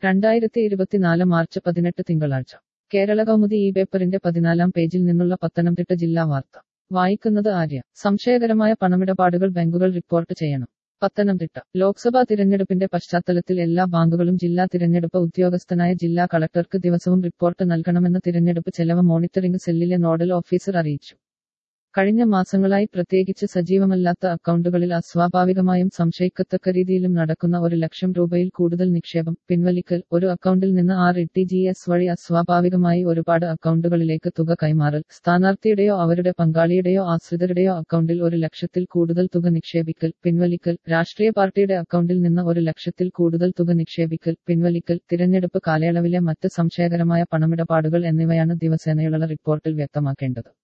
രണ്ടായിരത്തി ഇരുപത്തിനാല് മാർച്ച് പതിനെട്ട് തിങ്കളാഴ്ച കേരള കൗമുദി ഈ പേപ്പറിന്റെ പതിനാലാം പേജിൽ നിന്നുള്ള പത്തനംതിട്ട ജില്ലാ വാർത്ത വായിക്കുന്നത് ആര്യ സംശയകരമായ പണമിടപാടുകൾ ബാങ്കുകൾ റിപ്പോർട്ട് ചെയ്യണം പത്തനംതിട്ട ലോക്സഭാ തിരഞ്ഞെടുപ്പിന്റെ പശ്ചാത്തലത്തിൽ എല്ലാ ബാങ്കുകളും ജില്ലാ തിരഞ്ഞെടുപ്പ് ഉദ്യോഗസ്ഥനായ ജില്ലാ കളക്ടർക്ക് ദിവസവും റിപ്പോർട്ട് നൽകണമെന്ന് തിരഞ്ഞെടുപ്പ് ചെലവ് മോണിറ്ററിംഗ് സെല്ലിലെ നോഡൽ ഓഫീസർ അറിയിച്ചു കഴിഞ്ഞ മാസങ്ങളായി പ്രത്യേകിച്ച് സജീവമല്ലാത്ത അക്കൗണ്ടുകളിൽ അസ്വാഭാവികമായും സംശയിക്കത്തക്ക രീതിയിലും നടക്കുന്ന ഒരു ലക്ഷം രൂപയിൽ കൂടുതൽ നിക്ഷേപം പിൻവലിക്കൽ ഒരു അക്കൗണ്ടിൽ നിന്ന് ആർ ഇ ജി എസ് വഴി അസ്വാഭാവികമായി ഒരുപാട് അക്കൗണ്ടുകളിലേക്ക് തുക കൈമാറൽ സ്ഥാനാർത്ഥിയുടെയോ അവരുടെ പങ്കാളിയുടെയോ ആശ്രിതരുടെയോ അക്കൗണ്ടിൽ ഒരു ലക്ഷത്തിൽ കൂടുതൽ തുക നിക്ഷേപിക്കൽ പിൻവലിക്കൽ രാഷ്ട്രീയ പാർട്ടിയുടെ അക്കൗണ്ടിൽ നിന്ന് ഒരു ലക്ഷത്തിൽ കൂടുതൽ തുക നിക്ഷേപിക്കൽ പിൻവലിക്കൽ തിരഞ്ഞെടുപ്പ് കാലയളവിലെ മറ്റ് സംശയകരമായ പണമിടപാടുകൾ എന്നിവയാണ് ദിവസേനയുള്ള റിപ്പോർട്ടിൽ വ്യക്തമാക്കേണ്ടത്